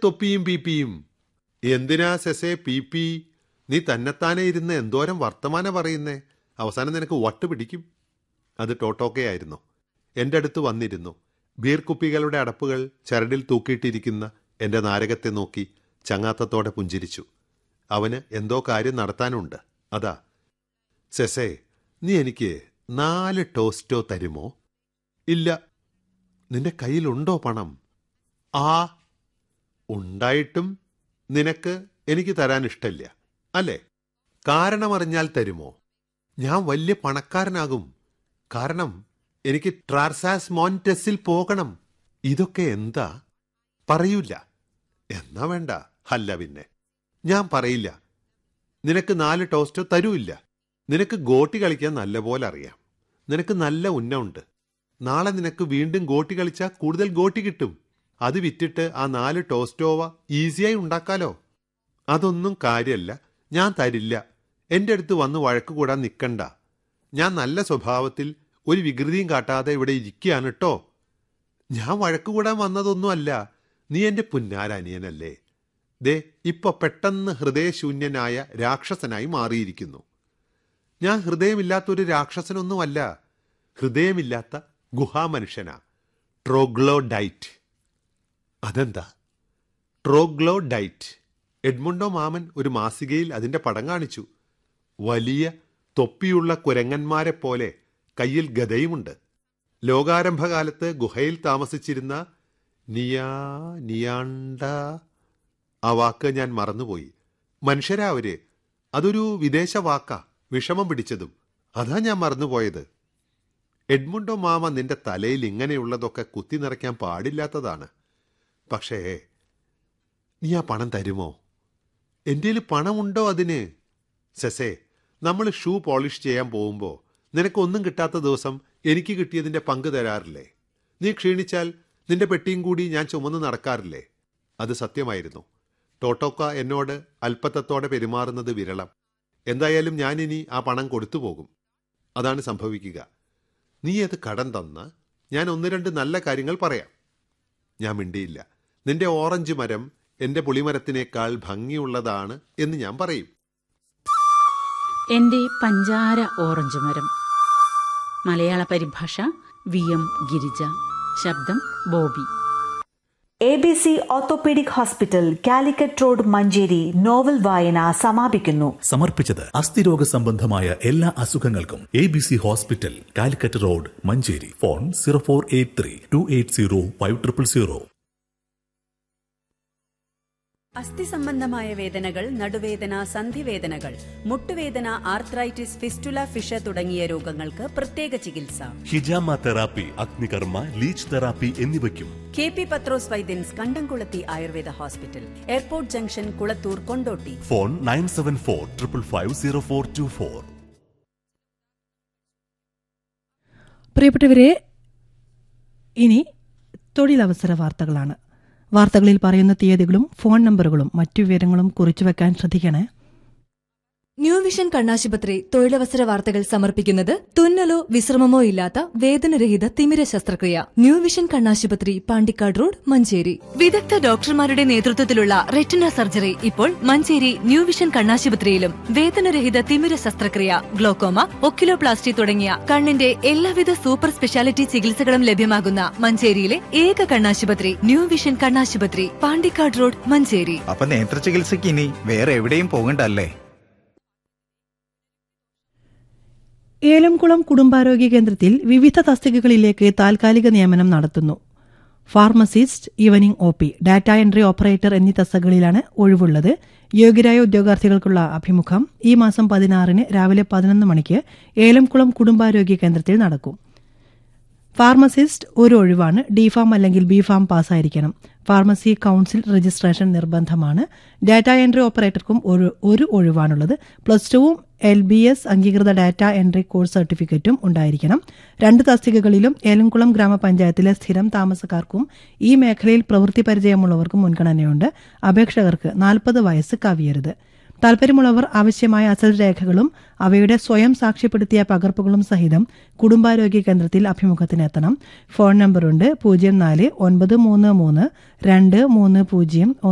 തൊപ്പിയും പീപ്പിയും എന്തിനാ സെസേ P P നീ തന്നെത്താനെ ഇരുന്ന് എന്തോരം വർത്തമാന പറയുന്നേ അവസാനം നിനക്ക് വട്ട് പിടിക്കും അത് ടോട്ടോക്കയായിരുന്നു എൻ്റെ അടുത്ത് വന്നിരുന്നു ബീർ കുപ്പികളുടെ അടപ്പുകൾ ചരടിൽ തൂക്കിയിട്ടിരിക്കുന്ന എൻ്റെ നാരകത്തെ നോക്കി ചങ്ങാത്തത്തോടെ പുഞ്ചിരിച്ചു അവന് എന്തോ കാര്യം നടത്താനുണ്ട് അതാ സെസേ നീ എനിക്ക് നാല് ടോസ്റ്റോ തരുമോ ഇല്ല നിന്റെ കയ്യിലുണ്ടോ പണം ആ ഉണ്ടായിട്ടും നിനക്ക് എനിക്ക് തരാൻ ഇഷ്ടമില്ല അല്ലേ കാരണമറിഞ്ഞാൽ തരുമോ ഞാൻ വലിയ പണക്കാരനാകും കാരണം എനിക്ക് ട്രാർസാസ് മോൻറ്റസിൽ പോകണം ഇതൊക്കെ എന്താ പറയൂല എന്നാ വേണ്ട അല്ല പിന്നെ ഞാൻ പറയില്ല നിനക്ക് നാല് ടോസ്റ്റോ തരൂല്ല നിനക്ക് ഗോട്ടി കളിക്കാൻ നല്ലപോലെ അറിയാം നിനക്ക് നല്ല ഉന്നമുണ്ട് നാളെ നിനക്ക് വീണ്ടും ഗോട്ടി കളിച്ചാൽ കൂടുതൽ ഗോട്ടി കിട്ടും അത് വിറ്റിട്ട് ആ നാല് ടോസ്റ്റോവ ഈസിയായി ഉണ്ടാക്കാലോ അതൊന്നും കാര്യമല്ല ഞാൻ തരില്ല എൻ്റെ അടുത്ത് വന്ന് വഴക്ക് കൂടാൻ നിൽക്കണ്ട ഞാൻ നല്ല സ്വഭാവത്തിൽ ഒരു വികൃതിയും കാട്ടാതെ ഇവിടെ ഇരിക്കുകയാണ് കേട്ടോ ഞാൻ വഴക്ക് കൂടാൻ വന്നതൊന്നുമല്ല നീ എൻ്റെ പുന്നാരനിയനല്ലേ ദേ ഇപ്പൊ പെട്ടെന്ന് ഹൃദയശൂന്യനായ രാക്ഷസനായി മാറിയിരിക്കുന്നു ഞാൻ ഹൃദയമില്ലാത്തൊരു രാക്ഷസനൊന്നുമല്ല ഹൃദയമില്ലാത്ത ഗുഹാമനുഷ്യനാ ട്രോഗ്ലോഡൈറ്റ് അതെന്താ ട്രോഗ്ലോഡൈറ്റ് എഡ്മുണ്ടോ മാമൻ ഒരു മാസികയിൽ അതിന്റെ പടം കാണിച്ചു വലിയ തൊപ്പിയുള്ള കുരങ്ങന്മാരെ പോലെ കയ്യിൽ ഗതയുമുണ്ട് ലോകാരംഭകാലത്ത് ഗുഹയിൽ താമസിച്ചിരുന്ന നിയാ നിയാണ്ട ആ വാക്ക് ഞാൻ മറന്നുപോയി മനുഷ്യരാ അവര് അതൊരു വിദേശ വാക്കാ വിഷമം പിടിച്ചതും അതാ ഞാൻ മറന്നുപോയത് എഡ്മുണ്ടോ മാമ നിന്റെ തലയിൽ ഇങ്ങനെയുള്ളതൊക്കെ കുത്തി നിറയ്ക്കാൻ പാടില്ലാത്തതാണ് പക്ഷേ നീ ആ പണം തരുമോ എൻ്റെ പണമുണ്ടോ അതിന് സെസേ നമ്മൾ ഷൂ പോളിഷ് ചെയ്യാൻ പോകുമ്പോൾ നിനക്കൊന്നും കിട്ടാത്ത ദിവസം എനിക്ക് കിട്ടിയതിൻ്റെ പങ്ക് തരാറില്ലേ നീ ക്ഷീണിച്ചാൽ നിന്റെ പെട്ടിയും കൂടി ഞാൻ ചുമന്ന് നടക്കാറില്ലേ അത് സത്യമായിരുന്നു ടോട്ടോക്ക എന്നോട് അല്പത്തത്തോടെ പെരുമാറുന്നത് വിരളം എന്തായാലും ഞാനിനി ആ പണം കൊടുത്തു പോകും അതാണ് സംഭവിക്കുക നീ അത് കടം തന്ന് ഞാൻ ഒന്ന് രണ്ട് നല്ല കാര്യങ്ങൾ പറയാം ഞാൻ മിണ്ടിയില്ല നിന്റെ ഓറഞ്ച് മരം എന്റെ പുളിമരത്തിനേക്കാൾ ഭംഗിയുള്ളതാണ് എന്ന് ഞാൻ പറയും എന്റെ പഞ്ചാര ഓറഞ്ച് മരം മലയാള പരിഭാഷ വി എം ഗിരിജ ശബ്ദം Bobby A B C orthopaedic hospital Calicut road Manjeri novel വായന സമാപിക്കുന്നു സമർപ്പിച്ചത് അസ്ഥിരോഗ സംബന്ധമായ എല്ലാ അസുഖങ്ങൾക്കും A B C hospital Calicut road Manjeri phone zero four eight three two eight zero five triple zero അസ്ഥി സംബന്ധമായ വേദനകൾ നടുവേദന സന്ധിവേദനകൾ മുട്ടുവേദന ആർത്രൈറ്റിസ് ഫിസ്റ്റുല ഫിഷ തുടങ്ങിയ രോഗങ്ങൾക്ക് പ്രത്യേക ചികിത്സ ഹിജാമ തെറാപ്പി അഗ്നികർമ്മ ലീച്ച് തെറാപ്പി എന്നിവയ്ക്കും K P Pathros Vaidyans Kandamkulathi Ayurveda hospital airport junction Kulathur Kondotty phone nine seven four triple five zero four two four പ്രിയപ്പെട്ടവരെ ഇനി തൊഴിലവസര വാർത്തകളാണ് വാർത്തകളിൽ പറയുന്ന തീയതികളും ഫോൺ നമ്പറുകളും മറ്റു വിവരങ്ങളും കുറിച്ചു വെക്കാൻ ശ്രദ്ധിക്കണേ ന്യൂ വിഷൻ കണ്ണാശുപത്രി തൊഴിലവസര വാർത്തകൾ സമർപ്പിക്കുന്നത് തുന്നലോ വിശ്രമമോ ഇല്ലാത്ത വേദനരഹിത തിമിര ശസ്ത്രക്രിയ ന്യൂ വിഷൻ കണ്ണാശുപത്രി പാണ്ടിക്കാട് റോഡ് മഞ്ചേരി വിദഗ്ധ ഡോക്ടർമാരുടെ നേതൃത്വത്തിലുള്ള റെറ്റിന സർജറി ഇപ്പോൾ മഞ്ചേരി ന്യൂ വിഷൻ കണ്ണാശുപത്രിയിലും വേദനരഹിത തിമിര ശസ്ത്രക്രിയ ഗ്ലോക്കോമ ഒക്കിലോപ്ലാസ്റ്റി തുടങ്ങിയ കണ്ണിന്റെ എല്ലാവിധ സൂപ്പർ സ്പെഷ്യാലിറ്റി ചികിത്സകളും ലഭ്യമാകുന്ന മഞ്ചേരിയിലെ ഏക കണ്ണാശുപത്രി ന്യൂ വിഷൻ കണ്ണാശുപത്രി പാണ്ടിക്കാട് റോഡ് മഞ്ചേരി അപ്പൊ നേത്ര ചികിത്സയ്ക്ക് ഇനി വേറെ എവിടെയും പോകണ്ടല്ലേ ഏലംകുളം കുടുംബാരോഗ്യ കേന്ദ്രത്തിൽ വിവിധ തസ്തികകളിലേക്ക് താൽക്കാലിക നിയമനം നടത്തുന്നു pharmacist evening O P data entry operator എന്നീ തസ്തികകളിലാണ് ഒഴിവുള്ളത് യോഗ്യരായ ഉദ്യോഗാർത്ഥികൾക്കുള്ള അഭിമുഖം ഈ മാസം പതിനാറിന് രാവിലെ പതിനൊന്ന് മണിക്ക് ഏലംകുളം കുടുംബാരോഗ്യ കേന്ദ്രത്തിൽ നടക്കും ഫാർമസിസ്റ്റ് ഒരു ഒഴിവാണ് ഡി ഫാം അല്ലെങ്കിൽ ബി ഫാം പാസ്സായിരിക്കണം ഫാർമസി കൌൺസിൽ രജിസ്ട്രേഷൻ നിർബന്ധമാണ് ഡാറ്റ എൻട്രി ഓപ്പറേറ്റർക്കും ഒരു ഒരു ഒഴിവാണുള്ളത് പ്ലസ് ടുവും എൽ ബി എസ് അംഗീകൃത ഡാറ്റ എൻട്രി കോഴ്സ് സർട്ടിഫിക്കറ്റും ഉണ്ടായിരിക്കണം രണ്ട് തസ്തികകളിലും ഏലംകുളം ഗ്രാമപഞ്ചായത്തിലെ സ്ഥിരം താമസക്കാർക്കും ഈ മേഖലയിൽ പ്രവൃത്തി പരിചയമുള്ളവർക്കും മുൻഗണനയുണ്ട് അപേക്ഷകർക്ക് നാൽപ്പത് വയസ്സ് കവിയരുത് താൽപര്യമുള്ളവർ ആവശ്യമായ അസൽ രേഖകളും അവയുടെ സ്വയം സാക്ഷ്യപ്പെടുത്തിയ പകർപ്പുകളും സഹിതം കുടുംബാരോഗ്യ കേന്ദ്രത്തിൽ അഭിമുഖത്തിനെത്തണം ഫോൺ നമ്പറുണ്ട് പൂജ്യം നാല് ഒൻപത് മൂന്ന് മൂന്ന് രണ്ട് മൂന്ന് പൂജ്യം